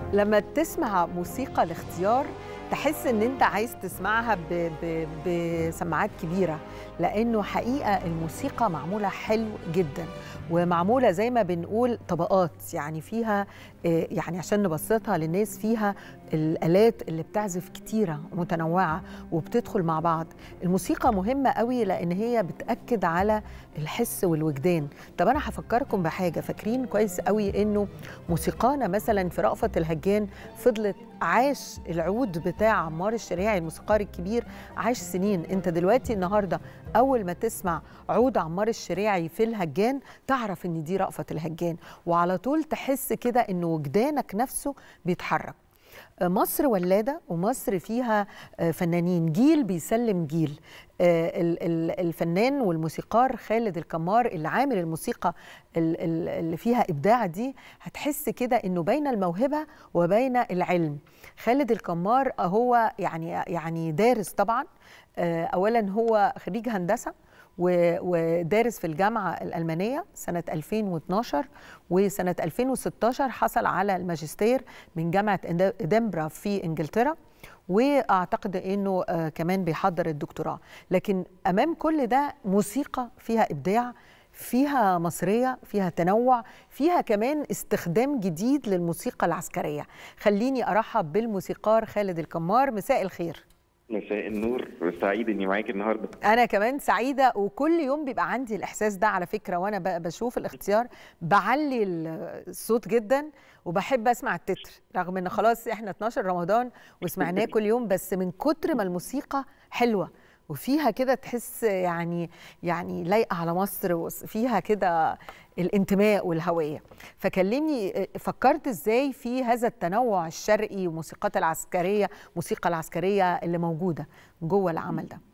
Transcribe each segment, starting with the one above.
لما تسمع موسيقى الاختيار تحس ان انت عايز تسمعها ب- ب- بسماعات كبيره لانه حقيقه الموسيقى معموله حلو جدا ومعموله زي ما بنقول طبقات يعني فيها آه، يعني عشان نبسطها للناس فيها الالات اللي بتعزف كتيره ومتنوعه وبتدخل مع بعض الموسيقى مهمه قوي لان هي بتاكد على الحس والوجدان طب انا هفكركم بحاجه فاكرين كويس قوي انه موسيقانا مثلا في رأفت الهجان فضلت عاش العود بتاع عمار الشريعي الموسيقار الكبير عاش سنين انت دلوقتي النهارده اول ما تسمع عود عمار الشريعي في الهجان تعرف ان دي رأفت الهجان وعلى طول تحس كده ان وجدانك نفسه بيتحرك مصر ولادة ومصر فيها آه، فنانين جيل بيسلم جيل آه، ال- ال- الفنان والموسيقار خالد الكمار اللي عامل الموسيقى ال- ال- اللي فيها إبداع دي هتحس كده إنه بين الموهبة وبين العلم خالد الكمار هو يعني يعني دارس طبعا آه، أولا هو خريج هندسة و- ودارس في الجامعة الألمانية سنة 2012 وسنة 2016 حصل على الماجستير من جامعة إند- إدنبرا في إنجلترا واعتقد انه آه، كمان بيحضر الدكتوراه لكن امام كل ده موسيقى فيها ابداع فيها مصريه فيها تنوع فيها كمان استخدام جديد للموسيقى العسكريه خليني ارحب بالموسيقار خالد الكمار مساء الخير مساء النور سعيد اني معاك النهارده انا كمان سعيده وكل يوم بيبقى عندي الاحساس ده على فكره وانا ب- بشوف الاختيار بعلي الصوت جدا وبحب اسمع التتر رغم ان خلاص احنا 12 رمضان وسمعناه كل يوم بس من كتر ما الموسيقى حلوه وفيها كده تحس يعني يعني لايقه على مصر وفيها كده الانتماء والهويه فكلمني فكرت ازاي في هذا التنوع الشرقي والموسيقات العسكريه الموسيقى العسكريه اللي موجوده جوه العمل ده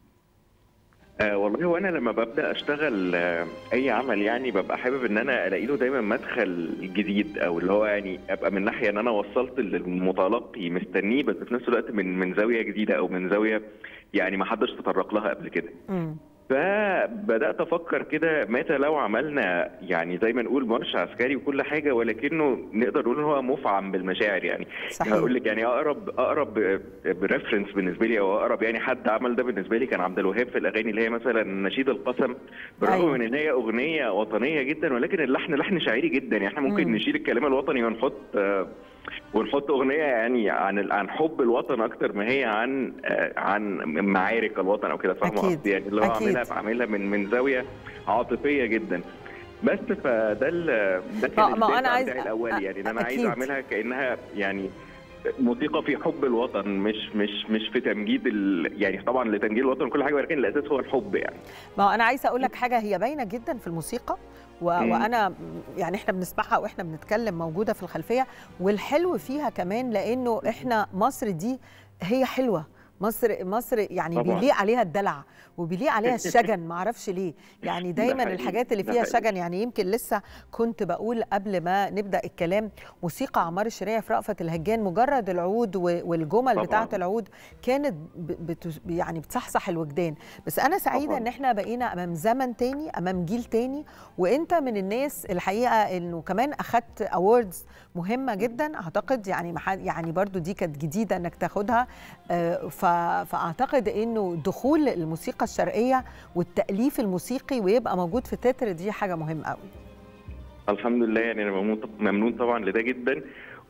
آه والله وانا لما ببدا اشتغل آه اي عمل يعني ببقى حابب ان انا الاقي له دايما مدخل جديد او اللي هو يعني ابقى من ناحيه ان انا وصلت للمتلقي مستنيه بس في نفس الوقت من من زاويه جديده او من زاويه يعني ما حدش تطرق لها قبل كده مم. فبدات افكر كده متى لو عملنا يعني زي ما نقول مارش عسكري وكل حاجه ولكنه نقدر نقول ان هو مفعم بالمشاعر يعني صحيح. هقول لك يعني اقرب اقرب بريفرنس بالنسبه لي او اقرب يعني حد عمل ده بالنسبه لي كان عبد الوهاب في الاغاني اللي هي مثلا نشيد القسم بالرغم أيوة. من ان هي اغنيه وطنيه جدا ولكن اللحن لحن شاعري جدا يعني احنا ممكن مم. نشيل الكلام الوطني ونحط آه، ونحط اغنيه يعني عن عن حب الوطن اكتر ما هي عن آه، عن معارك الوطن او كده فاهمه أكيد. قصدي يعني اللي هو أكيد. عاملها بعملها من من زاويه عاطفيه جدا بس فده ال- ده ما- كان ما أنا الدافع عايز- بتاعي الاولي يعني ان انا عايز أكيد. اعملها كانها يعني موسيقى في حب الوطن مش مش مش في تمجيد ال... يعني طبعا لتمجيد الوطن وكل حاجه ولكن الاساس هو الحب يعني ما هو انا عايزه اقول لك حاجه هي باينه جدا في الموسيقى و... مم. وانا يعني احنا بنسمعها واحنا بنتكلم موجوده في الخلفيه والحلو فيها كمان لانه احنا مصر دي هي حلوه مصر مصر يعني طبعاً. بيليق عليها الدلع وبيليق عليها الشجن ما اعرفش ليه يعني ده دايما حقيقي، الحاجات اللي ده فيها حقيقي. شجن يعني يمكن لسه كنت بقول قبل ما نبدا الكلام موسيقى عمار الشريعي في رأفت الهجان مجرد العود و- والجمل طبعاً. بتاعه العود كانت ب- بت يعني بتصحصح الوجدان بس انا سعيده طبعاً. ان احنا بقينا امام زمن تاني امام جيل تاني وانت من الناس الحقيقه انه كمان اخدت اووردز مهمه جدا اعتقد يعني مح- يعني برضو دي كانت جديده انك تاخدها آه، ف- فاعتقد انه دخول الموسيقى الشرقيه والتاليف الموسيقي ويبقى موجود في تتر دي حاجه مهمه قوي الحمد لله يعني انا ممنون ممنون طبعا لده جدا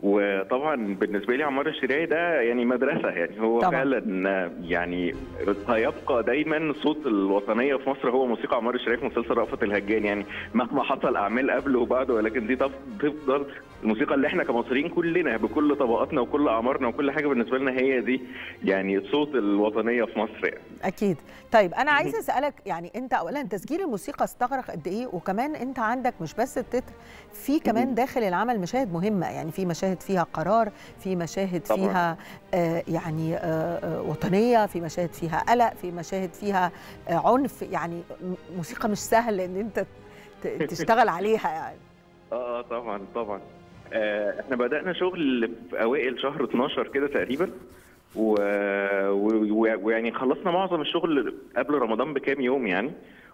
وطبعا بالنسبه لي عمار الشريعي ده يعني مدرسه يعني هو طبعاً. فعلا يعني هيبقى دايما صوت الوطنيه في مصر هو موسيقى عمار الشريعي في مسلسل رأفت الهجان يعني مهما حصل اعمال قبله وبعده ولكن دي تف- تفضل الموسيقى اللي احنا كمصريين كلنا بكل طبقاتنا وكل اعمارنا وكل حاجه بالنسبه لنا هي دي يعني صوت الوطنيه في مصر يعني. اكيد طيب انا عايزه اسالك يعني انت اولا تسجيل الموسيقى استغرق قد ايه وكمان انت عندك مش بس التتر في كمان داخل العمل مشاهد مهمه يعني في مشاهد فيها قرار في مشاهد طبعاً. فيها آه يعني آه آه وطنيه في مشاهد فيها قلق في مشاهد فيها آه عنف يعني م- موسيقى مش سهل ان انت ت- تشتغل عليها يعني اه اه طبعا طبعا آه احنا بدأنا شغل في اوائل شهر 12 كده تقريبا و- و- و- ويعني خلصنا معظم الشغل قبل رمضان بكام يوم يعني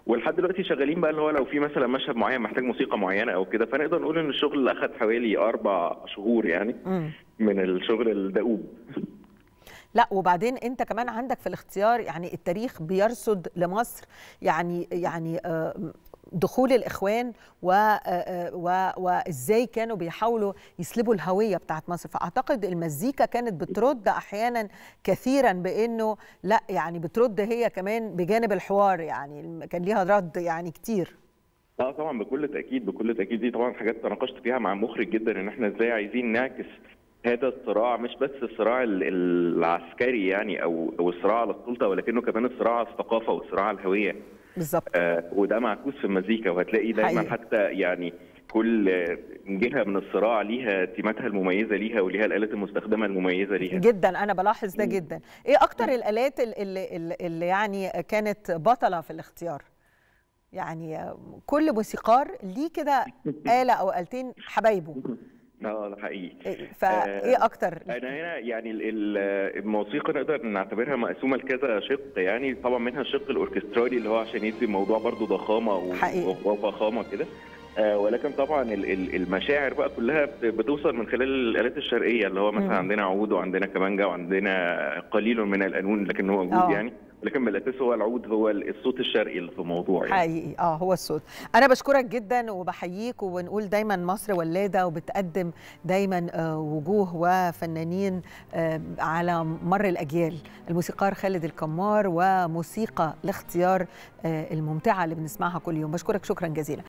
ولحد دلوقتي شغالين بقى اللي هو لو في مثلا مشهد معين محتاج موسيقى معينه او كده فنقدر نقول ان الشغل اخذ حوالي اربع شهور يعني مم. من الشغل الدؤوب لا وبعدين انت كمان عندك في الاختيار يعني التاريخ بيرصد لمصر يعني يعني آه، دخول الاخوان و آه، و- وازاي كانوا بيحاولوا يسلبوا الهويه بتاعت مصر فاعتقد المزيكا كانت بترد احيانا كثيرا بانه لا يعني بترد هي كمان بجانب الحوار يعني كان ليها رد يعني كتير اه طبعا بكل تاكيد بكل تاكيد دي طبعا حاجات تناقشت فيها مع مخرج جدا ان احنا ازاي عايزين نعكس هذا الصراع مش بس الصراع ال- العسكري يعني او او الصراع على السلطه ولكنه كمان الصراع على الثقافه والصراع على الهويه بالظبط آه وده معكوس في المزيكا وهتلاقي دايما حقيقي. حتى يعني كل آه، جهه من الصراع ليها تيماتها المميزه ليها وليها الالات المستخدمه المميزه ليها جدا انا بلاحظ ده مم. جدا ايه اكتر الالات ال- اللي, اللي, اللي يعني كانت بطله في الاختيار يعني كل موسيقار ليه كده آلة أو آلتين حبايبه اه ده حقيقي إيه- فإيه أكتر انا هنا يعني ال- ال- الموسيقى نقدر نعتبرها مقسومه لكذا شق يعني طبعا منها الشق الاوركسترالي اللي هو عشان يدي الموضوع برضو ضخامه و- حقيقي. و- وفخامه كده آه، ولكن طبعا ال- ال- المشاعر بقى كلها بت- بتوصل من خلال الالات الشرقيه اللي هو مم. مثلا عندنا عود وعندنا كمانجا وعندنا قليل من القانون لكن هو آه. موجود يعني ولكن بالاساس هو العود هو الصوت الشرقي اللي في الموضوع يعني حقيقي اه هو الصوت انا بشكرك جدا وبحييك ونقول دايما مصر ولاده وبتقدم دايما آه، وجوه وفنانين آه، على مر الاجيال الموسيقار خالد الكمار وموسيقى الاختيار آه، الممتعه اللي بنسمعها كل يوم بشكرك شكرا جزيلا